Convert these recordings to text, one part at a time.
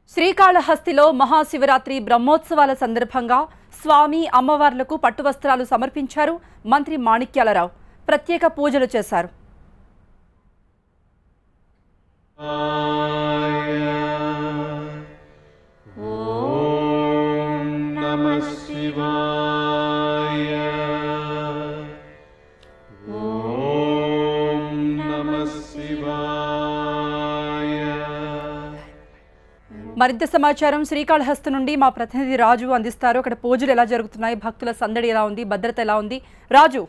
శ్రీకాళహస్తిలో మహాశివరాత్రి బ్రహ్మోత్సవాల సందర్భంగా స్వామి అమ్మవార్లకు పట్టు వస్త్రాలు సమర్పించారు మంత్రి మాణిక్యాలరావు ప్రత్యేక పూజలు చేశారు ॐ नमः शिवाय ॐ नमः शिवाय మరింత సమాచారం శ్రీకాళహస్తి నుండి మా ప్రతినిధి రాజు అందిస్తారు అక్కడ పూజలు ఎలా జరుగుతున్నాయి భక్తుల సందడి ఎలా ఉంది భద్రత ఎలా ఉంది రాజు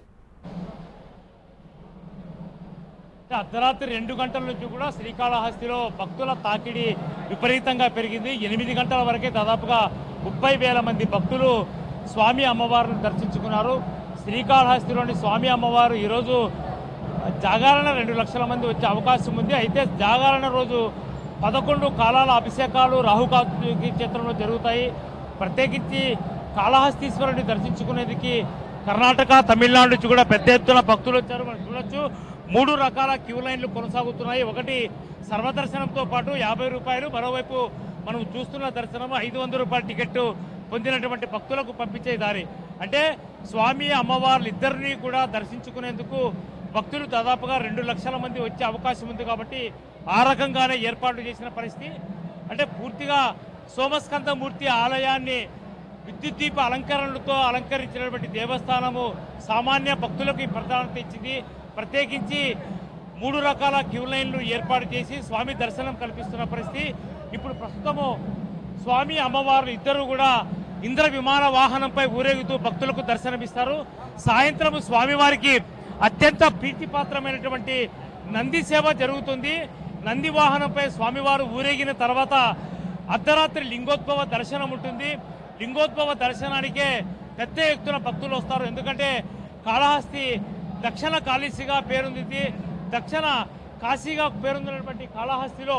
అంటే అర్ధరాత్రి రెండు గంటల నుంచి కూడా శ్రీకాళహస్తిలో భక్తుల తాకిడి విపరీతంగా పెరిగింది ఎనిమిది గంటల వరకే దాదాపుగా ముప్పై వేల మంది భక్తులు స్వామి అమ్మవారిని దర్శించుకున్నారు శ్రీకాళహస్తిలోని స్వామి అమ్మవారు ఈరోజు జాగరణ రెండు లక్షల మంది వచ్చే అవకాశం ఉంది అయితే జాగరణ రోజు పదకొండు కాలాల అభిషేకాలు రాహుకాకి క్షేత్రంలో జరుగుతాయి ప్రత్యేకించి కాళహస్తీశ్వరుని దర్శించుకునేందుకు కర్ణాటక తమిళనాడు నుంచి కూడా పెద్ద ఎత్తున భక్తులు వచ్చారు మనం చూడొచ్చు మూడు రకాల క్యూ లైన్లు కొనసాగుతున్నాయి ఒకటి సర్వదర్శనంతో పాటు యాభై రూపాయలు మరోవైపు మనం చూస్తున్న దర్శనం ఐదు వందల రూపాయల టికెట్ పొందినటువంటి భక్తులకు పంపించే దారి అంటే స్వామి అమ్మవార్లు ఇద్దరిని కూడా దర్శించుకునేందుకు భక్తులు దాదాపుగా రెండు లక్షల మంది వచ్చే అవకాశం ఉంది కాబట్టి ఆ రకంగానే ఏర్పాట్లు చేసిన పరిస్థితి అంటే పూర్తిగా సోమస్కందమూర్తి ఆలయాన్ని విద్యుత్ దీప అలంకరణలతో అలంకరించినటువంటి దేవస్థానము సామాన్య భక్తులకు ఈ ప్రాధాన్యత ఇచ్చింది ప్రత్యేకించి మూడు రకాల క్యూ లైన్లు ఏర్పాటు చేసి స్వామి దర్శనం కల్పిస్తున్న పరిస్థితి ఇప్పుడు ప్రస్తుతము స్వామి అమ్మవారు ఇద్దరు కూడా ఇంద్ర విమాన వాహనంపై ఊరేగుతూ భక్తులకు దర్శనమిస్తారు సాయంత్రం స్వామివారికి అత్యంత ప్రీతిపాత్రమైనటువంటి నంది సేవ జరుగుతుంది నంది వాహనంపై స్వామివారు ఊరేగిన తర్వాత అర్ధరాత్రి లింగోద్భవ దర్శనం ఉంటుంది లింగోద్భవ దర్శనానికే పెద్ద ఎత్తున భక్తులు వస్తారు ఎందుకంటే కాళహస్తి దక్షిణ కాళీసిగా పేరొందింది దక్షిణ కాశీగా పేరొందినటువంటి కాళహస్తిలో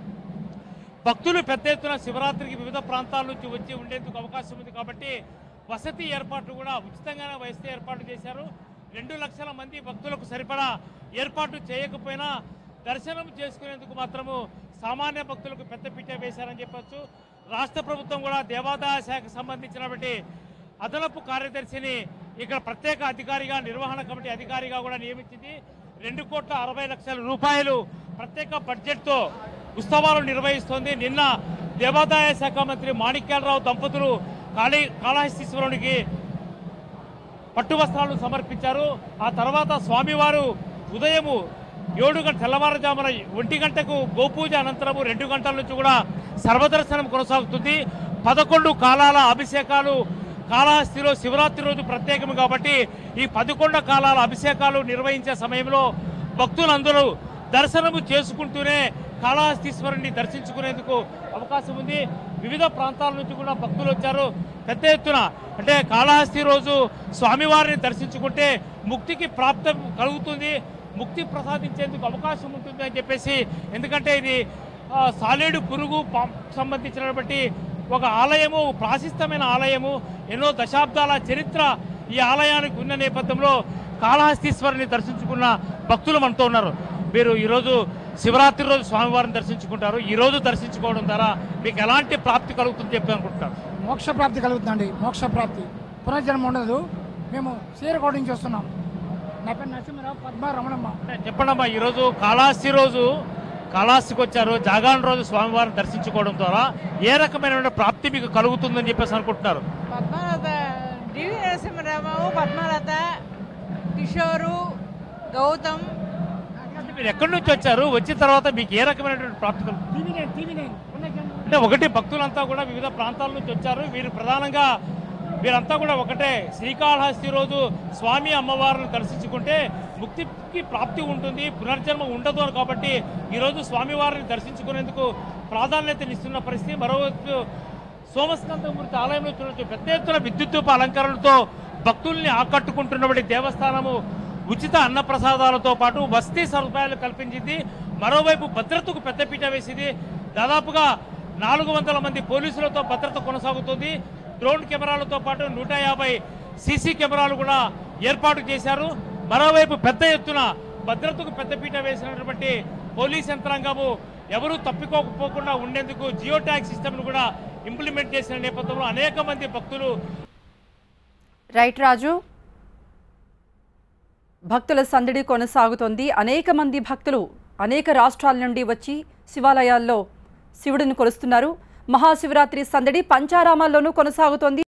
భక్తులు పెద్ద ఎత్తున శివరాత్రికి వివిధ ప్రాంతాల నుంచి వచ్చి ఉండేందుకు అవకాశం ఉంది కాబట్టి వసతి ఏర్పాట్లు కూడా ఉచితంగానే వసతి ఏర్పాటు చేశారు రెండు లక్షల మంది భక్తులకు సరిపడా ఏర్పాటు చేయకపోయినా దర్శనం చేసుకునేందుకు మాత్రము సామాన్య భక్తులకు పెద్ద పీట వేశారని చెప్పొచ్చు రాష్ట్ర ప్రభుత్వం కూడా దేవాదాయ శాఖకు సంబంధించినటువంటి అదనపు కార్యదర్శిని ఇక్కడ ప్రత్యేక అధికారిగా నిర్వహణ కమిటీ అధికారిగా కూడా నియమించింది రెండు కోట్ల అరవై లక్షల రూపాయలు ప్రత్యేక బడ్జెట్తో ఉత్సవాలు నిర్వహిస్తోంది నిన్న దేవాదాయ శాఖ మంత్రి మాణిక్యాలరావు దంపతులు కాళీ కాళహస్తీశ్వరునికి పట్టు వస్త్రాలు సమర్పించారు ఆ తర్వాత స్వామివారు ఉదయము ఏడు గంట తెల్లవారుజామున ఒంటి గంటకు గోపూజ అనంతరము రెండు గంటల నుంచి కూడా సర్వదర్శనం కొనసాగుతుంది పదకొండు కాలాల అభిషేకాలు కాళహస్తిలో శివరాత్రి రోజు ప్రత్యేకం కాబట్టి ఈ పదకొండు కాలాల అభిషేకాలు నిర్వహించే సమయంలో భక్తులందరూ దర్శనము చేసుకుంటూనే కాళహస్తీశ్వరుని దర్శించుకునేందుకు అవకాశం ఉంది వివిధ ప్రాంతాల నుంచి కూడా భక్తులు వచ్చారు పెద్ద ఎత్తున అంటే కాళహస్తి రోజు స్వామివారిని దర్శించుకుంటే ముక్తికి ప్రాప్తం కలుగుతుంది ముక్తి ప్రసాదించేందుకు అవకాశం ఉంటుంది అని చెప్పేసి ఎందుకంటే ఇది ఆ, సాలేడు పురుగు పాం- సంబంధించినటువంటి ఒక ఆలయము ప్రాశిస్తమైన ఆలయము ఎన్నో దశాబ్దాల చరిత్ర ఈ ఆలయానికి ఉన్న నేపథ్యంలో కాళహస్తీశ్వరుని దర్శించుకున్న భక్తులు మనతో ఉన్నారు మీరు ఈరోజు శివరాత్రి రోజు స్వామివారిని దర్శించుకుంటారు ఈ రోజు దర్శించుకోవడం ద్వారా మీకు ఎలాంటి ప్రాప్తి కలుగుతుంది చెప్పి అనుకుంటారు మోక్ష ప్రాప్తి కలుగుతుందండి మోక్ష ప్రాప్తి పునర్జన్మ ఉండదు మేము సీ రికార్డింగ్ చేస్తున్నాం నా పేరు నరసింహరావు పద్మ రమణమ్మ అంటే చెప్పండమ్మా ఈరోజు కాళహస్తి రోజు కాళహస్తికి వచ్చారు జాగాన్ రోజు స్వామివారిని దర్శించుకోవడం ద్వారా ఏ రకమైన ప్రాప్తి మీకు కలుగుతుందని చెప్పేసి అనుకుంటున్నారు పద్మలత డివి నరసింహరావు పద్మలత కిషోరు గౌతమ్ అంటే మీరు ఎక్కడి నుంచి వచ్చారు వచ్చిన తర్వాత మీకు ఏ రకమైనటువంటి ప్రాప్తి కలుగుతుంది టీవీ నైన్ టీవీ నైన్ పునర్జన్మ అంటే ఒకటి భక్తులంతా కూడా వివిధ ప్రాంతాల నుంచి వచ్చారు వీరు ప్రధానంగా వీరంతా కూడా ఒకటే శ్రీకాళహస్తి రోజు స్వామి అమ్మవారిని దర్శించుకుంటే ముక్తికి ప్రాప్తి ఉంటుంది పునర్జన్మ ఉండదు అని కాబట్టి ఈరోజు స్వామివారిని దర్శించుకునేందుకు ప్రాధాన్యతనిస్తున్న పరిస్థితి మరోవైపు సోమస్కందమూర్తి ఆలయంలో చూడొచ్చు పెద్ద ఎత్తున విద్యుత్ అలంకరణలతో భక్తుల్ని ఆకట్టుకుంటున్నటువంటి దేవస్థానము ఉచిత అన్న ప్రసాదాలతో పాటు వసతి సదుపాయాలు కల్పించింది మరోవైపు భద్రతకు పెద్దపీట వేసింది దాదాపుగా నాలుగు వందల మంది పోలీసులతో భద్రత కొనసాగుతుంది డ్రోన్ కెమెరాలతో పాటు నూట యాభై సీసీ కెమెరాలు కూడా ఏర్పాటు చేశారు మరోవైపు పెద్ద ఎత్తున భద్రతకు పెద్దపీట వేసినటువంటి పోలీస్ యంత్రాంగము ఎవరు తప్పికోకపోకుండా ఉండేందుకు జియో ట్యాగ్ సిస్టమ్ను కూడా ఇంప్లిమెంట్ చేసిన నేపథ్యంలో అనేక మంది భక్తులు రైట్ రాజు భక్తుల సందడి కొనసాగుతోంది అనేక మంది భక్తులు అనేక రాష్ట్రాల నుండి వచ్చి శివాలయాల్లో శివుడిని కొలుస్తున్నారు మహాశివరాత్రి సందడి పంచారామాల్లోనూ కొనసాగుతోంది